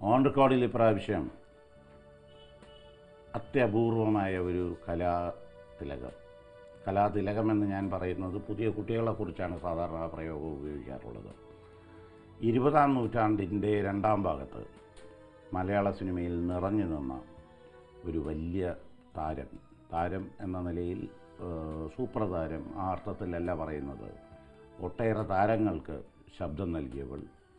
On റെക്കോർഡിൽ ഇപ്രാവശ്യം അത്യപൂർവമായ ഒരു കലാതിലകം കലാതിലകം എന്ന് ഞാൻ പറയുന്നത് പുതിയ കുട്ടികളെക്കുറിച്ചാണ് സാധാരണ ആ പ്രയോഗം ഉപയോഗിക്കാറുള്ളത് ഇരുപതാം നൂറ്റാണ്ടിൻ്റെ രണ്ടാം ഭാഗത്ത് മലയാള സിനിമയിൽ നിറഞ്ഞു നിന്ന ഒരു വലിയ താരം താരം എന്ന നിലയിൽ ഏഹ്, സൂപ്പർ താരം ആ അർത്ഥത്തിലല്ല പറയുന്നത് ഒട്ടേറെ താരങ്ങൾക്ക് ശബ്ദം നൽകിയവൾ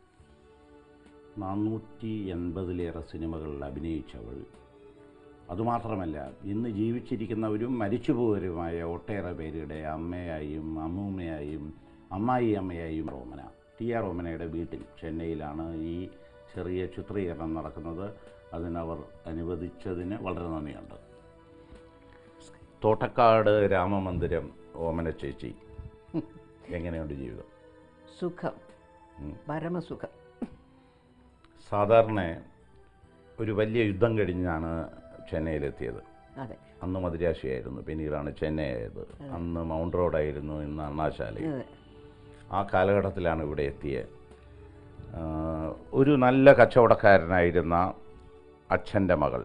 നാനൂറ്റി എൺപതിലേറെ സിനിമകളിൽ അഭിനയിച്ചവൾ അതുമാത്രമല്ല ഇന്ന് ജീവിച്ചിരിക്കുന്നവരും മരിച്ചുപോയവരുമായ ഒട്ടേറെ പേരുടെ അമ്മയായും അമ്മൂമ്മയായും അമ്മായി അമ്മയായും റോമന ടി ആർ റോമനയുടെ വീട്ടിൽ ചെന്നൈയിലാണ് ഈ ചെറിയ ചിത്രീകരണം നടക്കുന്നത് അതിനവർ അനുവദിച്ചതിന് വളരെ നന്ദിയുണ്ട് തോട്ടക്കാട് രാമമന്ദിരം ഓമന ചേച്ചി എങ്ങനെയുണ്ട് ജീവിതം സുഖം ഉം. പരമസുഖം സാധാരണ ഒരു വലിയ യുദ്ധം കഴിഞ്ഞാണ് ചെന്നൈയിലെത്തിയത് അതെ അന്ന് മദിരാശിയായിരുന്നു പിന്നീടാണ് ചെന്നൈ ആയത് അന്ന് മൗണ്ട് റോഡായിരുന്നു ഇന്ന് അണ്ണാശാല അതെ ആ കാലഘട്ടത്തിലാണ് ഇവിടെ എത്തിയത് ആ, ഒരു നല്ല കച്ചവടക്കാരനായിരുന്ന അച്ഛൻ്റെ മകൾ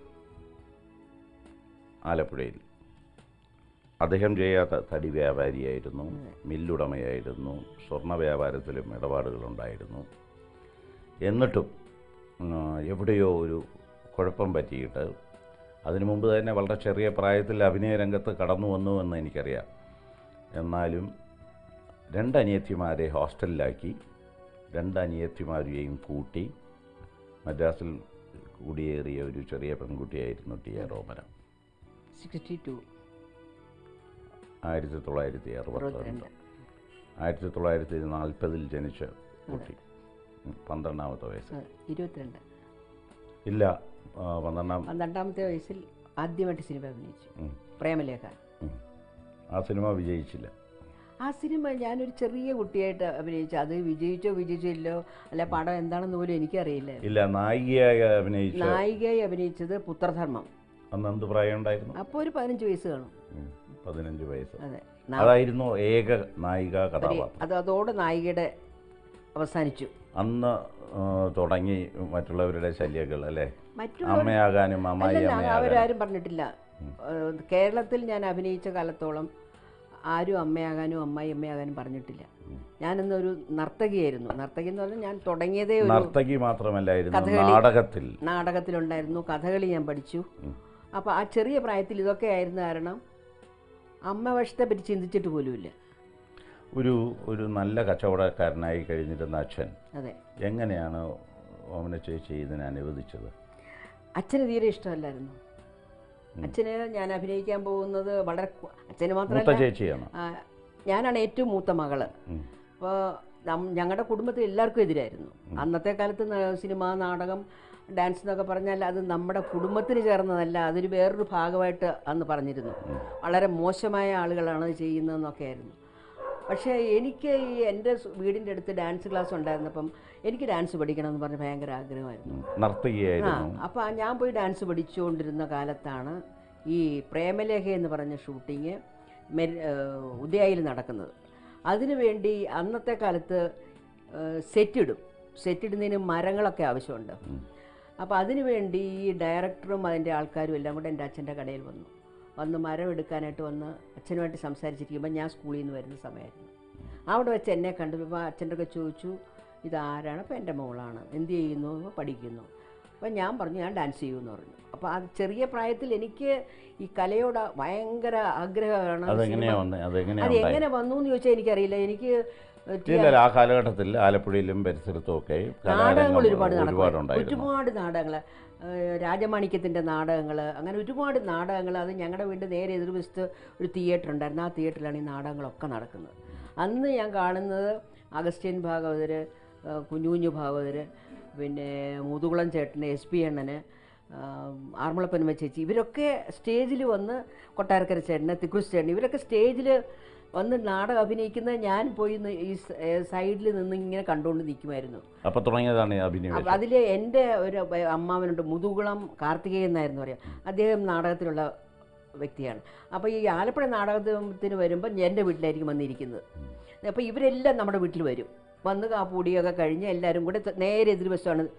ആലപ്പുഴയിൽ അദ്ദേഹം ചെയ്യാത്ത തടി വ്യാപാരിയായിരുന്നു മില്ലുടമയായിരുന്നു സ്വർണ്ണ വ്യാപാരത്തിലും ഇടപാടുകളുണ്ടായിരുന്നു എന്നിട്ടും ആ, എവിടെയോ ഒരു കുഴപ്പം പറ്റിയിട്ട് അതിനു മുമ്പ് തന്നെ വളരെ ചെറിയ പ്രായത്തിൽ അഭിനയ രംഗത്ത് കടന്നു വന്നു എന്ന് എനിക്കറിയാം എന്നാലും രണ്ട് അനിയത്തിമാരെ ഹോസ്റ്റലിലാക്കി രണ്ട് അനിയത്തിമാരെയും കൂട്ടി മദ്രാസിൽ കുടിയേറിയ ഒരു ചെറിയ പെൺകുട്ടിയായിരുന്നു ടി ആർ റോമന സിക്സ്റ്റി ടു ആയിരത്തി തൊള്ളായിരത്തി അറുപത്തിരണ്ട് അറുപത്തിരണ്ട് ആയിരത്തി തൊള്ളായിരത്തി നാൽപ്പതിൽ ജനിച്ച കുട്ടി ഉം, പന്ത്രണ്ടാമത്തെ വയസ്സ് ഇരുപത്തിരണ്ട് ഇല്ല ആ, പന്ത്രണ്ടാം പന്ത്രണ്ടാമത്തെ വയസ്സിൽ ആദ്യമായിട്ട് സിനിമ അഭിനയിച്ചു ഉം, പ്രേമലേഖ ഉം. ആ സിനിമ വിജയിച്ചില്ല ആ സിനിമ ഞാനൊരു ചെറിയ കുട്ടിയായിട്ട് അഭിനയിച്ചു അത് വിജയിച്ചോ വിജയിച്ചില്ലോ അല്ല പടം എന്താണെന്ന് പോലും എനിക്കറിയില്ല ഇല്ല നായികയായി അഭിനയിച്ച നായികയായി അഭിനയിച്ചത് പുത്രധർമ്മം അന്ന് എന്ത് പ്രായം ഉണ്ടായിരുന്നു അപ്പോൾ ഒരു പതിനഞ്ച് വയസ്സ് കാണും ഉം, പതിനഞ്ച് വയസ്സ് അതെ അതായിരുന്നു ഏക നായിക ഒരു- കഥാപാത്രം അത് അതോടെ നായികയുടെ അവസാനിച്ചു അന്ന് ആ, തുടങ്ങി മറ്റുള്ളവരുടെ ശല്യങ്ങൾ അല്ലേ മറ്റു അമ്മയാകാനും അമ്മായി അല്ലല്ല അമ്മയാകാനും അവരാരും പറഞ്ഞിട്ടില്ല ഏഹ് കേരളത്തിൽ ഞാൻ അഭിനയിച്ച കാലത്തോളം ആരും അമ്മയാകാനും അമ്മായി അമ്മയാകാനും പറഞ്ഞിട്ടില്ല ഞാനിന്നൊരു നർത്തകിയായിരുന്നു നർത്തകി എന്ന് പറഞ്ഞാൽ ഞാൻ തുടങ്ങിയതേ ഒരു നർത്തകി മാത്രമല്ലായിരുന്നു കഥകളി. നാടകത്തിൽ നാടകത്തിലുണ്ടായിരുന്നു കഥകളി ഞാൻ പഠിച്ചു അപ്പോൾ ആ ചെറിയ പ്രായത്തിൽ ഇതൊക്കെ ആയിരുന്ന കാരണം അമ്മ വശത്തെ പറ്റി ചിന്തിച്ചിട്ട് പോലുമില്ല ഒരു ഒരു നല്ല കച്ചവടക്കാരനായി കഴിഞ്ഞിരുന്ന അച്ഛൻ അതെ എങ്ങനെയാണ് ഓമന ചേച്ചി ഇതിനെ അനുവദിച്ചത് അച്ഛന് തീരെ ഇഷ്ടമല്ലായിരുന്നു അച്ഛന് ഞാൻ അഭിനയിക്കാൻ പോകുന്നത് വളരെ കു- അച്ഛന് മൂത്ത മാത്രമല്ല ചേച്ചിയാണ് ആ, ഞാനാണ് ഏറ്റവും മൂത്ത മകള് ഉം. അപ്പോൾ ഞങ്ങളുടെ കുടുംബത്തിൽ എല്ലാവർക്കും എതിരായിരുന്നു അന്നത്തെ കാലത്ത് ന- സിനിമ നാടകം ഡാൻസ് എന്നൊക്കെ പറഞ്ഞാൽ അത് നമ്മുടെ കുടുംബത്തിന് ചേർന്നതല്ല അതൊരു വേറൊരു ഭാഗമായിട്ട് അന്ന് പറഞ്ഞിരുന്നു വളരെ മോശമായ ആളുകളാണ് ഇത് ചെയ്യുന്നതെന്നൊക്കെ ആയിരുന്നു പക്ഷേ എനിക്ക് ഈ എൻ്റെ സ് വീടിൻ്റെ അടുത്ത് ഡാൻസ് ക്ലാസ് ഉണ്ടായിരുന്നപ്പം എനിക്ക് ഡാൻസ് പഠിക്കണം എന്ന് പറഞ്ഞ് ഭയങ്കര ആഗ്രഹമായിരുന്നു ഉം. ആ നർത്തകിയായിരുന്നു അപ്പോൾ ഞാൻ പോയി ഡാൻസ് പഠിച്ചുകൊണ്ടിരുന്ന കാലത്താണ് ഈ പ്രേമലേഖ എന്ന് പറഞ്ഞ ഷൂട്ടിങ് മെരി ഉദയായിൽ നടക്കുന്നത് അതിനുവേണ്ടി അന്നത്തെ കാലത്ത് സെറ്റ് ഇടും സെറ്റ് ഇടുന്നതിന് മരങ്ങളൊക്കെ ആവശ്യമുണ്ട് അപ്പോൾ അതിനുവേണ്ടി ഈ ഡയറക്ടറും അതിൻ്റെ ആൾക്കാരും എല്ലാം കൂടെ എൻ്റെ അച്ഛൻ്റെ കടയിൽ വന്നു വന്ന് മരം എടുക്കാനായിട്ട് വന്ന് അച്ഛനുമായിട്ട് സംസാരിച്ചിരിക്കുമ്പോൾ ഞാൻ സ്കൂളിൽ നിന്ന് വരുന്ന സമയമായിരുന്നു അവിടെ വെച്ച് എന്നെ കണ്ടപ്പോൾ അച്ഛൻ്റെ ഒക്കെ ചോദിച്ചു ഇതാരാണ് അപ്പോൾ എൻ്റെ മോളാണ് എന്ത് ചെയ്യുന്നു അപ്പോൾ പഠിക്കുന്നു അപ്പോൾ ഞാൻ പറഞ്ഞു ഞാൻ ഡാൻസ് ചെയ്യുമെന്ന് പറഞ്ഞു അപ്പോൾ ആ ചെറിയ പ്രായത്തിൽ എനിക്ക് ഈ കലയോട് ഭയങ്കര ആഗ്രഹമാണ് അതെങ്ങനെയാ സിനിമ- വന്നത് അതെങ്ങനെയാ അത് ഉണ്ടായത് എങ്ങനെ വന്നു എന്ന് ചോദിച്ചാൽ എനിക്കറിയില്ല എനിക്ക് ടി- ഇല്ല ആ കാലഘട്ടത്തിൽ ആലപ്പുഴയിലും പരിസരത്തും ഒക്കെ നാടകങ്ങൾ ഒരുപാട് നടക്കും ഒരുപാടുണ്ടായിരുന്നു ഒരുപാട് നാടകങ്ങൾ രാജമാണിക്യത്തിൻ്റെ നാടകങ്ങൾ അങ്ങനെ ഒരുപാട് നാടകങ്ങൾ അത് ഞങ്ങളുടെ വീടിൻ്റെ നേരെ എതിർവശത്ത് ഒരു തിയേറ്റർ ഉണ്ടായിരുന്നു ആ തിയേറ്ററിലാണ് ഈ നാടകങ്ങളൊക്കെ നടക്കുന്നത് അന്ന് ഞാൻ കാണുന്നത് അഗസ്റ്റ്യൻ ഭാഗവതർ കുഞ്ഞു കുഞ്ഞു ഭാഗവതർ പിന്നെ മുതുകുളം ചേട്ടന് എസ് പി അണ്ണന് ആർമുളപ്പനമ്മ ചേച്ചി ഇവരൊക്കെ സ്റ്റേജിൽ വന്ന് കൊട്ടാരക്കര ചേട്ടന് തിക്കുസ് ചേട്ടൻ ഇവരൊക്കെ സ്റ്റേജിൽ വന്ന് നാടകം അഭിനയിക്കുന്നത് ഞാൻ പോയി നി- ഈ സൈഡിൽ നിന്ന് ഇങ്ങനെ കണ്ടുകൊണ്ട് നിൽക്കുമായിരുന്നു അപ്പൊ തുടങ്ങിയതാണ് ഈ അഭിനയം അപ്പം അതിൽ എൻ്റെ ഒരു വ- അമ്മാവനുണ്ട് മുതുകുളം കാർത്തികേയൻ എന്നായിരുന്നു പറയാം അദ്ദേഹം നാടകത്തിലുള്ള വ്യക്തിയാണ് അപ്പോൾ ഈ ആലപ്പുഴ നാടകത്തിന് വരുമ്പോൾ എൻ്റെ വീട്ടിലായിരിക്കും വന്നിരിക്കുന്നത് അപ്പോൾ ഇവരെല്ലാം നമ്മുടെ വീട്ടിൽ വരും വന്ന് കാപ്പൂടിയൊക്കെ കഴിഞ്ഞ് എല്ലാവരും കൂടെ ത- നേരെ എതിർവശമാണ്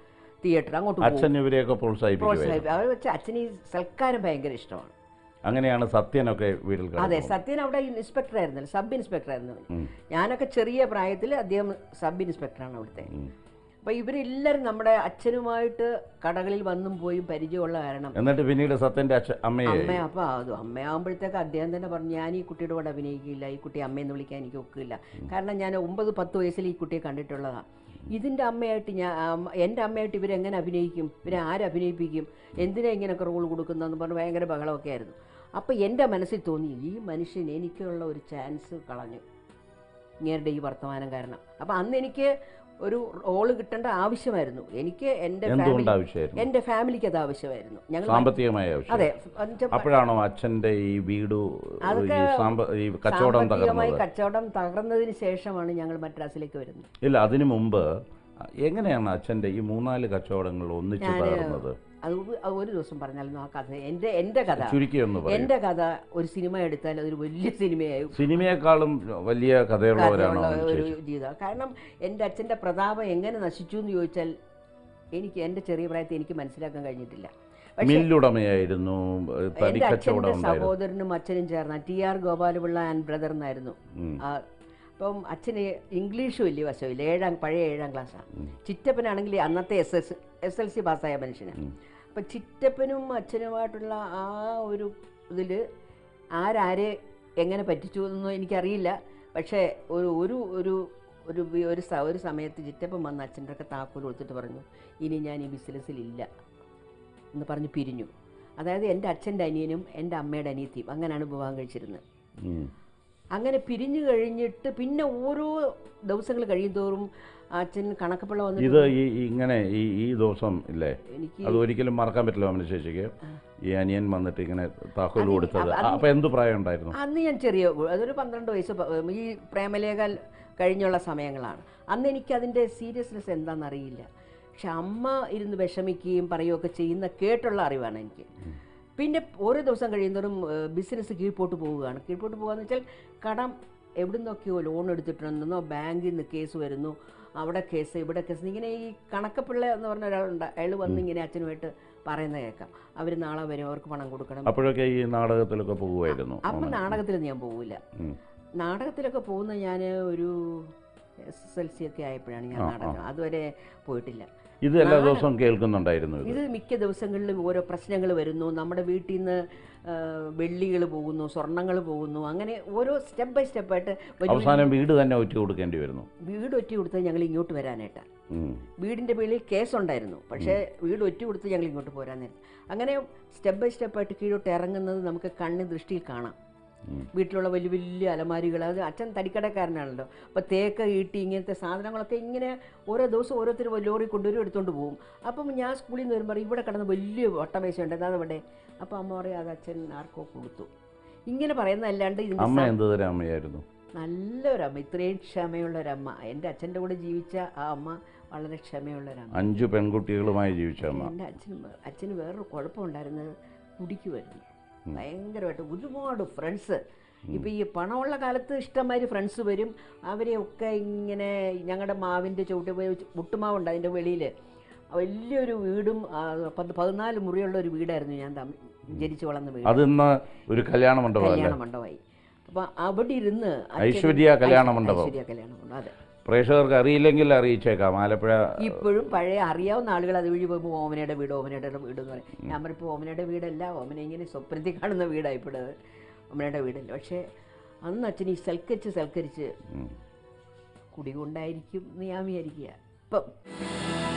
തിയേറ്റർ അങ്ങോട്ട് പോകും അച്ഛൻ ഇവരെയൊക്കെ പ്രോത്സാഹിപ്പിക്കുമായിരുന്നു പ്രോത്സാഹിപ്പിക്കും അവർ വെച്ച് അച്ഛന് ഈ സൽക്കാരം ഭയങ്കര ഇഷ്ടമാണ് അങ്ങനെയാണ് സത്യനൊക്കെ വീട്ടിൽ അതെ കിടക്കുന്നത് സത്യൻ അവിടെ ഇൻസ്പെക്ടർ ആയിരുന്നല്ലോ സബ് ഇൻസ്പെക്ടർ ആയിരുന്നു ഉം. ഞാനൊക്കെ ചെറിയ പ്രായത്തിൽ അദ്ദേഹം സബ് ഇൻസ്പെക്ടറാണ് അവിടുത്തെ ഉം. അപ്പോൾ ഇവരെല്ലാവരും നമ്മുടെ അച്ഛനുമായിട്ട് കടകളിൽ വന്നും പോയും പരിചയമുള്ള കാരണം എന്നിട്ട് പിന്നീട് സത്യന്റെ അച്ഛൻ അമ്മയെ അമ്മ അപ്പോൾ അത് അമ്മയാകുമ്പോഴത്തേക്ക് അദ്ദേഹം തന്നെ പറഞ്ഞു ഞാൻ ഈ കുട്ടിയുടെ കൂടെ അഭിനയിക്കില്ല ഈ കുട്ടിയെ അമ്മയെന്ന് വിളിക്കാൻ എനിക്ക് ഒക്കില്ല കാരണം ഞാൻ ഒമ്പത് പത്ത് വയസ്സിൽ ഈ കുട്ടിയെ കണ്ടിട്ടുള്ളതാണ് ഇതിൻ്റെ അമ്മയായിട്ട് ഞാൻ അമ്മ- എൻ്റെ അമ്മയായിട്ട് ഇവരെങ്ങനെ അഭിനയിക്കും ഇവരെ ആരഭിനയിപ്പിക്കും എന്തിനാ ഇങ്ങനെയൊക്കെ റോൾ കൊടുക്കുന്നതെന്ന് പറഞ്ഞ് ഭയങ്കര ബഹളമൊക്കെ ആയിരുന്നു അപ്പോൾ എൻ്റെ മനസ്സിൽ തോന്നി ഈ മനുഷ്യൻ എനിക്കുള്ള ഒരു ചാൻസ് കളഞ്ഞു ഇങ്ങേരുടെ ഈ വർത്തമാനം കാരണം അപ്പോൾ അന്ന് എനിക്ക് ഒരു റോള് കിട്ടേണ്ട ആവശ്യമായിരുന്നു എനിക്ക് എൻ്റെ എന്തുകൊണ്ട് ഫാമിലി ആവശ്യമായിരുന്നു എൻ്റെ ഫാമിലിക്ക് അത് ആവശ്യമായിരുന്നു ഞങ്ങൾ സാമ്പത്തികമായ ആവശ്യം അതെ എന്നുവെച്ചാ അപ്പോഴാണോ അച്ഛന്റെ ഈ വീട് അതൊക്കെ ഈ സാമ്പ ഈ കച്ചവടം സാമ്പത്തികമായി തകർന്നത് കച്ചവടം തകർന്നതിന് ശേഷമാണ് ഞങ്ങൾ മദ്രാസിലേക്ക് വരുന്നത് ഇല്ല അതിനു മുമ്പ് എങ്ങനെയാണ് അച്ഛന്റെ ഈ മൂന്നാല് കച്ചവടങ്ങൾ ഒന്നിച്ച് ഞാന് തകർന്നത് അത് ഒരു- അത് ഒരു ദിവസം പറഞ്ഞാലും ആ കഥ എൻ്റെ എൻ്റെ കഥ ചുരുക്കി ഒന്ന് പറയും എൻ്റെ കഥ ഒരു സിനിമ എടുത്താൽ അതൊരു വലിയ സിനിമയായി സിനിമയെക്കാളും വലിയ കഥയുള്ളവരാണോ കഥയുള്ള ഒരു ചേച്ചി ജീവിതം കാരണം എൻ്റെ അച്ഛൻ്റെ പ്രതാപം എങ്ങനെ നശിച്ചു എന്ന് ചോദിച്ചാൽ എനിക്ക് എൻ്റെ ചെറിയ പ്രായത്തിൽ എനിക്ക് മനസ്സിലാക്കാൻ കഴിഞ്ഞിട്ടില്ല പക്ഷേ മില്ലുടമയായിരുന്നു തടി എൻ്റെ കച്ചവടം അച്ഛൻ്റെ ഉണ്ടായിരുന്നു സഹോദരനും അച്ഛനും ചേർന്ന T R Gopalapillai and brother എന്നായിരുന്നു ഉം. ആ, അപ്പം അച്ഛന് ഇംഗ്ലീഷ് വലിയ വശമില്ല ഏഴാം പഴയ ഏഴാം ക്ലാസ്സാണ് ഉം. ചിറ്റപ്പനാണെങ്കിൽ അന്നത്തെ S S S L C പാസ്സായ മനുഷ്യനാണ് ഉം. അപ്പം ചിറ്റപ്പനും അച്ഛനുമായിട്ടുള്ള ആ ഒരു ഇതിൽ ആരാരെ എങ്ങനെ പറ്റിച്ചു എന്നൊന്നും എനിക്കറിയില്ല പക്ഷേ ഒരു ഒരു ഒരു ഒരു വി- ഒരു സ- ഒരു സമയത്ത് ചിറ്റപ്പൻ വന്ന് അച്ഛൻ്റെ ഒക്കെ താക്കോൽ കൊടുത്തിട്ട് പറഞ്ഞു ഇനി ഞാൻ ഈ ബിസിനസ്സിലില്ല എന്ന് പറഞ്ഞ് പിരിഞ്ഞു അതായത് എൻ്റെ അച്ഛൻ്റെ അനിയനും എൻ്റെ അമ്മയുടെ അനിയത്തിയും അങ്ങനെയാണ് വിവാഹം കഴിച്ചിരുന്നത് ഉം. അങ്ങനെ പിരിഞ്ഞു കഴിഞ്ഞിട്ട് പിന്നെ ഓരോ ദിവസങ്ങൾ കഴിയുന്തോറും അച്ഛൻ കണക്കപ്പിള്ള ഇത് വന്നിട്ട് ഈ ഈ ഇങ്ങനെ ഈ ഈ ദിവസം ഇല്ലേ എനിക്ക് അത് ഒരിക്കലും മറക്കാൻ പറ്റില്ല അമ്മ ചേച്ചിക്ക് ഈ അനിയൻ വന്നിട്ട് ഇങ്ങനെ താക്കോൽ അത് കൊടുത്തത് അത് ആ, അപ്പൊ എന്ത് പ്രായം ഉണ്ടായിരുന്നു അന്ന് ഞാൻ ചെറിയ കു- അതൊരു പന്ത്രണ്ട് വയസ്സ് പ- ഈ പ്രേമലേഖ കഴിഞ്ഞുള്ള സമയങ്ങളാണ് അന്ന് എനിക്ക് അതിൻ്റെ സീരിയസ്നെസ് എന്താണെന്നറിയില്ല പക്ഷെ അമ്മ ഇരുന്ന് വിഷമിക്കുകയും പറയുകയൊക്കെ ചെയ്യുന്ന കേട്ടുള്ള അറിവാണ് എനിക്ക് പിന്നെ ഓരോ ദിവസം കഴിയുന്നതും ബിസിനസ് കീഴ്പോട്ട് പോവുകയാണ് കീഴ്പോട്ട് പോകുക വെച്ചാൽ കടം എവിടെ നിന്നൊക്കെയോ ലോൺ എടുത്തിട്ടുണ്ടെന്നോ ബാങ്കിൽ നിന്ന് കേസ് വരുന്നു അവിടെ കേസ് ഇവിടെ കേസ് ഇങ്ങനെ ഈ കണക്കപ്പിള്ള എന്ന് പറഞ്ഞ ഒരാളുണ്ട് അയാൾ വന്ന് ഇങ്ങനെ അച്ഛനുമായിട്ട് പറയുന്നത് കേൾക്കാം അവർ നാളെ വരും അവർക്ക് പണം കൊടുക്കണം അപ്പോഴൊക്കെ ഈ നാടകത്തിലൊക്കെ പോകുമായിരുന്നു അപ്പം നാടകത്തിലൊന്നും ഞാൻ പോവില്ല ഉം. നാടകത്തിലൊക്കെ പോകുന്ന ഞാൻ ഒരു എസ് എസ് എൽ സി ഒക്കെ ആയപ്പോഴാണ് ഞാൻ ആ, നാടകം അതുവരെ പോയിട്ടില്ല ഇത് എല്ലാ ദിവസവും കേൾക്കുന്നുണ്ടായിരുന്നു ഇത് ഇത് മിക്ക ദിവസങ്ങളിലും ഓരോ പ്രശ്നങ്ങൾ വരുന്നു നമ്മുടെ വീട്ടിൽ നിന്ന് വെള്ളികൾ പോകുന്നു സ്വർണ്ണങ്ങൾ പോകുന്നു അങ്ങനെ ഓരോ സ്റ്റെപ്പ് ബൈ സ്റ്റെപ്പായിട്ട് വലിയ അവസാനം വീട് തന്നെ ഒറ്റ കൊടുക്കേണ്ടി വരുന്നു വീട് ഒറ്റ കൊടുത്ത് ഞങ്ങൾ ഇങ്ങോട്ട് വരാനായിട്ടാണ് ഉം. വീടിൻ്റെ പേരിൽ കേസുണ്ടായിരുന്നു പക്ഷേ വീട് ഒറ്റ കൊടുത്ത് ഞങ്ങൾ ഇങ്ങോട്ട് പോരാൻ നേരം അങ്ങനെ സ്റ്റെപ്പ് ബൈ സ്റ്റെപ്പായിട്ട് കീഴോട്ട് ഇറങ്ങുന്നത് നമുക്ക് കണ്ണ് ദൃഷ്ടിയിൽ കാണാം ഉം. വീട്ടിലുള്ള വലിയ വലിയ അലമാരികൾ അത് അച്ഛൻ തടിക്കടക്കാരനാണല്ലോ അപ്പോൾ തേക്ക് ഈട്ടി ഇങ്ങനത്തെ സാധനങ്ങളൊക്കെ ഇങ്ങനെ ഓരോ ദിവസം ഓരോരുത്തർ ലോറി കൊണ്ടുവരും എടുത്തുകൊണ്ട് പോകും അപ്പം ഞാൻ സ്കൂളിൽ നിന്ന് വരുമ്പോൾ ഇവിടെ കിടന്ന് വലിയ വട്ടമേശയുണ്ട് അതാണ് ഇവിടെ അപ്പോൾ അമ്മ പറയും അത് അച്ഛൻ ആർക്കോ കൊടുത്തു ഇങ്ങനെ പറയുന്നതല്ലാണ്ട് ഇതിൻ്റെ അമ്മ എന്ത് തരം അമ്മയായിരുന്നു നല്ലൊരമ്മ ഇത്രയും ക്ഷമയുള്ളൊരമ്മ എൻ്റെ അച്ഛൻ്റെ കൂടെ ജീവിച്ച ആ അമ്മ വളരെ ക്ഷമയുള്ളൊരമ്മ അഞ്ചു പെൺകുട്ടികളുമായി ജീവിച്ച അമ്മ എൻ്റെ അച്ഛന് വേ- അച്ഛന് വേറൊരു കുഴപ്പമുണ്ടായിരുന്നത് കുടിക്കുമായിരുന്നു ഭയങ്കരമായിട്ട് ഒരുപാട് ഫ്രണ്ട്സ് ഇപ്പം ഈ പണമുള്ള കാലത്ത് ഇഷ്ടംമാതിരി ഫ്രണ്ട്സ് വരും അവരെയൊക്കെ ഇങ്ങനെ ഞങ്ങളുടെ മാവിൻ്റെ ചുവട്ട് പോയി മുട്ടുമാവുണ്ട് അതിൻ്റെ വെളിയിൽ വലിയൊരു വീടും ആ, പത്ത് പതിനാല് മുറിയുള്ള ഒരു വീടായിരുന്നു ഞാൻ താമ- ജനിച്ചു വളർന്ന വീട് അത് ഇന്ന് ഒരു കല്യാണ മണ്ഡപം അല്ലേ കല്യാണ മണ്ഡപമായി അപ്പം അവിടെ ഇരുന്ന് അച്ഛൻ- ഐശ്വര്യ കല്യാണ മണ്ഡപം. ഐശ്വര്യ കല്യാണ മണ്ഡപം അതെ പ്രേക്ഷകർക്ക് അറിയില്ലെങ്കിൽ അറിയിച്ചേക്കാം ആലപ്പുഴ ഇപ്പോഴും പഴയ അറിയാവുന്ന ആളുകൾ അത് വഴി പോകുമ്പോൾ ഓമനയുടെ വീട് ഓമനയുടെ വീട് എന്ന് പറയും ഞാൻ പറയും ഓമനയുടെ വീടല്ല ഓമന ഇങ്ങനെ സ്വപ്നത്തിൽ കാണുന്ന വീടാണ് ഇപ്പോഴത് ഓമനയുടെ വീടല്ല പക്ഷേ അന്ന് അച്ഛൻ ഈ സൽക്കരിച്ച് സൽക്കരിച്ച് ഉം. കുടി കൊണ്ടായിരിക്കും എന്ന് ഞാൻ വിചാരിക്കുക ഇപ്പം